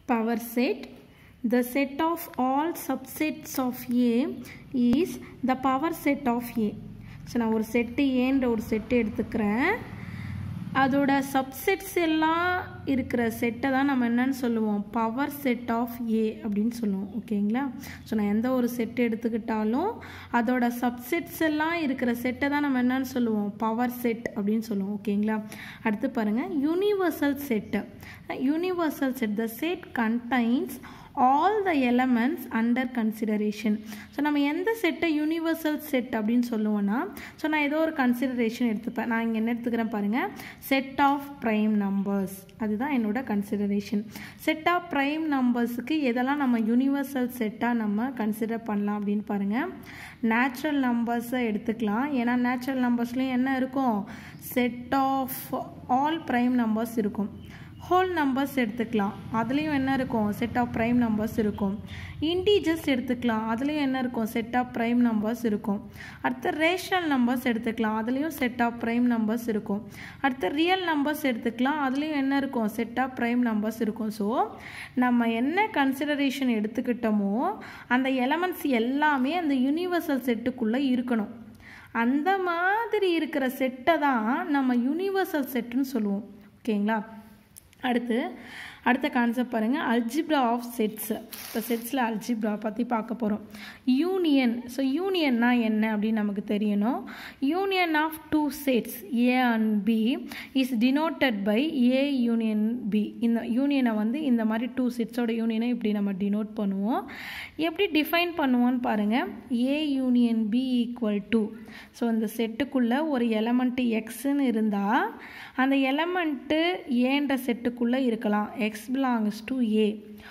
power set the set of all subsets of A is the power set of A so நான் ஒரு set ஏன்ற ஒரு set எடுத்துக்கிறேன் அதோட சப்செட்ஸ் எல்லாம் இருக்கிற செட்டை தான் நம்ம என்னன்னு சொல்லுவோம் பவர் செட் ஆஃப் ஏ அப்படின்னு சொல்லுவோம் ஓகேங்களா ஸோ நான் எந்த ஒரு செட்டு எடுத்துக்கிட்டாலும் அதோட சப்செட்ஸ் எல்லாம் இருக்கிற செட்டை தான் நம்ம என்னன்னு சொல்லுவோம் பவர் செட் அப்படின்னு சொல்லுவோம் ஓகேங்களா அடுத்து பாருங்கள் universal set universal set the set contains all the elements under consideration so நம்ம எந்த செட்டை யூனிவர்சல் செட் அப்படின்னு சொல்லுவோன்னா ஸோ நான் ஏதோ ஒரு கன்சிடரேஷன் எடுத்துப்பேன் நான் இங்கே என்ன எடுத்துக்கிறேன் பாருங்கள் செட் ஆஃப் ப்ரைம் நம்பர்ஸ் அதுதான் என்னோட கன்சிடரேஷன் செட் ஆஃப் ப்ரைம் நம்பர்ஸுக்கு எதெல்லாம் நம்ம யூனிவர்சல் செட்டாக நம்ம கன்சிடர் பண்ணலாம் அப்படின்னு பாருங்கள் நேச்சுரல் நம்பர்ஸை எடுத்துக்கலாம் ஏன்னா நேச்சுரல் நம்பர்ஸ்லேயும் என்ன இருக்கும் set of all prime numbers இருக்கும் ஹோல் நம்பர்ஸ் எடுத்துக்கலாம் அதுலேயும் என்ன இருக்கும் செட் ஆஃப் ப்ரைம் நம்பர்ஸ் இருக்கும் இன்டீஜர்ஸ் எடுத்துக்கலாம் அதுலேயும் என்ன இருக்கும் செட் ஆஃப் ப்ரைம் நம்பர்ஸ் இருக்கும் அடுத்து ரேஷனல் நம்பர்ஸ் எடுத்துக்கலாம் அதுலேயும் செட் ஆஃப் ப்ரைம் நம்பர்ஸ் இருக்கும் அடுத்து ரியல் நம்பர்ஸ் எடுத்துக்கலாம் அதுலேயும் என்ன இருக்கும் செட் ஆஃப் ப்ரைம் நம்பர்ஸ் இருக்கும் ஸோ நம்ம என்ன கன்சிடரேஷன் எடுத்துக்கிட்டோமோ அந்த எலமெண்ட்ஸ் எல்லாமே அந்த யூனிவர்சல் செட்டுக்குள்ளே இருக்கணும் அந்த மாதிரி இருக்கிற செட்டை தான் நம்ம யூனிவர்சல் செட்டுன்னு சொல்லுவோம் ஓகேங்களா அடுத்து அடுத்த கான்செப்ட் பாருங்கள் அல்ஜிப்ரா ஆஃப் செட்ஸ் இப்போ செட்ஸில் அல்ஜிப்ரா பற்றி பார்க்க போகிறோம் யூனியன் ஸோ யூனியன்னா என்ன அப்படின்னு நமக்கு தெரியணும் union of two sets A and B is denoted by A union B இந்த யூனியனை வந்து இந்த மாதிரி டூ செட்ஸோட யூனியனை இப்படி நம்ம டினோட் பண்ணுவோம் எப்படி டிஃபைன் பண்ணுவோன்னு பாருங்கள் A union B equal to so இந்த செட்டுக்குள்ளே ஒரு எலமெண்ட்டு எக்ஸ்ன்னு இருந்தால் அந்த எலமெண்ட்டு ஏன்ற செட்டுக்குள்ளே இருக்கலாம் x belongs to A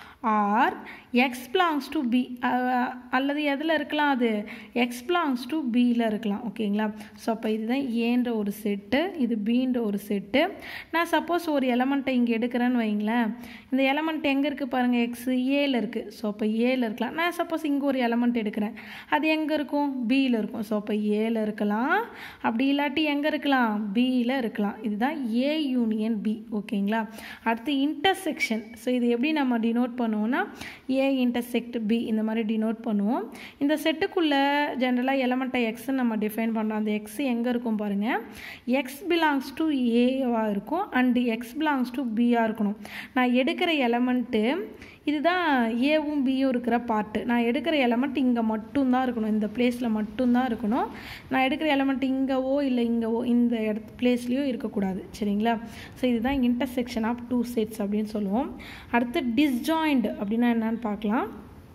or x belongs to B அல்லது எதில் இருக்கலாம் அது எக்ஸ் பிலாங்ஸ் டு பியில் இருக்கலாம் ஓகேங்களா ஸோ அப்போ இதுதான் ஏன்ற ஒரு செட்டு இது பீன்ற ஒரு செட்டு நான் சப்போஸ் ஒரு எலமெண்ட்டை இங்கே எடுக்கிறேன்னு வைங்களேன் இந்த எலமெண்ட் எங்கே இருக்குது பாருங்கள் எக்ஸ் ஏல இருக்குது ஸோ அப்போ ஏல இருக்கலாம் நான் சப்போஸ் இங்கே ஒரு எலமெண்ட் எடுக்கிறேன் அது எங்கே இருக்கும் பியில் இருக்கும் ஸோ அப்போ ஏல இருக்கலாம் அப்படி இல்லாட்டி எங்கே இருக்கலாம் பியில் இருக்கலாம் இதுதான் ஏ யூனியன் பி ஓகேங்களா அடுத்து இன்டர்செக்ஷன் ஸோ இது எப்படி நம்ம டினோட் பண்ணுவோம்னா ஏ இன்டர்செக்ட் பி இந்த மாதிரி டினோட் பண்ணுவோம் இந்த செட்டுக்குள்ளே ஜென்ரலாக எலமெண்ட்டை எக்ஸ்ன்னு நம்ம டிஃபைன் பண்ணுறோம் அந்த எக்ஸ் எங்கே இருக்கும் பாருங்கள் எக்ஸ் பிலாங்ஸ் டு ஏவாக இருக்கும் அண்டு எக்ஸ் பிலாங்ஸ் டு பியாக இருக்கணும் நான் எடுக்கிற எலமெண்ட்டு இதுதான் ஏவும் பியும் இருக்கிற பார்ட்டு நான் எடுக்கிற எலமெண்ட் இங்கே மட்டும்தான் இருக்கணும் இந்த பிளேஸில் மட்டும்தான் இருக்கணும் நான் எடுக்கிற எலமெண்ட் இங்கேவோ இல்லை இங்கேவோ இந்த இடத்து பிளேஸ்லேயோ இருக்கக்கூடாது சரிங்களா ஸோ இதுதான் இன்டர்செக்ஷன் ஆஃப் டூ செட்ஸ் அப்படின்னு சொல்லுவோம் அடுத்து டிஸ்ஜாயிண்ட் அப்படின்னா என்னன்னு பார்க்கலாம்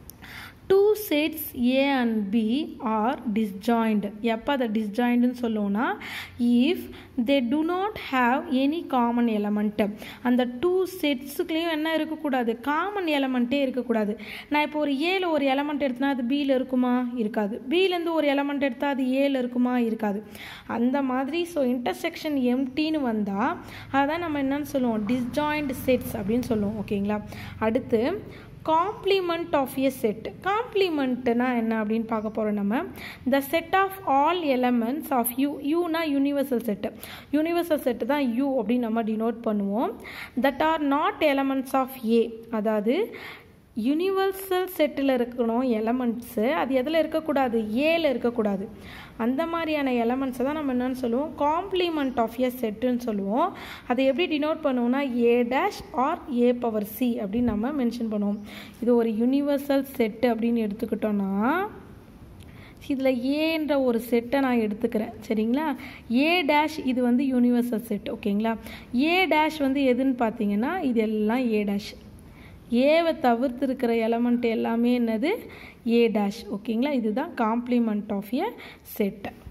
two sets A and B are disjoint எப்போ அதை டிஸ்ஜாயிண்ட்னு சொல்லுவோம்னா if they do not have any common element அந்த டூ செட்ஸுக்குலேயும் என்ன இருக்கக்கூடாது காமன் எலமெண்ட்டே இருக்கக்கூடாது நான் இப்போ ஒரு ஏல ஒரு எலமெண்ட் எடுத்தனா அது பியில் இருக்குமா இருக்காது பியிலேருந்து ஒரு எலமெண்ட் எடுத்தால் அது ஏல இருக்குமா இருக்காது அந்த மாதிரி ஸோ இன்டர்செக்ஷன் எம்டின்னு வந்தால் அதான் நம்ம என்னன்னு சொல்லுவோம் டிஸ்ஜாயிண்ட் செட்ஸ் அப்படின்னு சொல்லுவோம் ஓகேங்களா அடுத்து காம்ப்ளிமெண்ட் ஆஃப் எ செட் காம்ப்ளிமெண்ட்னா என்ன அப்படின்னு பார்க்க போகிறோம் நம்ம the set of all elements of U யூனா யூனிவர்சல் செட்டு யூனிவர்சல் செட்டு தான் யூ அப்படின்னு நம்ம டினோட் பண்ணுவோம் that are not elements of A அதாவது யூனிவர்சல் செட்டில் இருக்கணும் எலமெண்ட்ஸு அது எதில் இருக்கக்கூடாது ஏல இருக்கக்கூடாது அந்த மாதிரியான எலமெண்ட்ஸை தான் நம்ம என்னன்னு சொல்லுவோம் காம்ப்ளிமெண்ட் ஆஃப் எ செட்டுன்னு சொல்லுவோம் அதை எப்படி டினோட் பண்ணுவோம்னா A dash or A power C அப்படின்னு நம்ம மென்ஷன் பண்ணுவோம் இது ஒரு யூனிவர்சல் செட்டு அப்படின்னு எடுத்துக்கிட்டோன்னா இதில் ஏன்ற ஒரு செட்டை நான் எடுத்துக்கிறேன் சரிங்களா ஏ டேஷ் இது வந்து யூனிவர்சல் செட் ஓகேங்களா ஏ டேஷ் வந்து எதுன்னு பார்த்தீங்கன்னா இது எல்லாம் ஏ டேஷ் ஏவை தவிர்த்து இருக்கிற எலமெண்ட் எல்லாமே என்னது ஏ டேஷ் ஓகேங்களா இதுதான் காம்ப்ளிமெண்ட் ஆஃப் எ செட்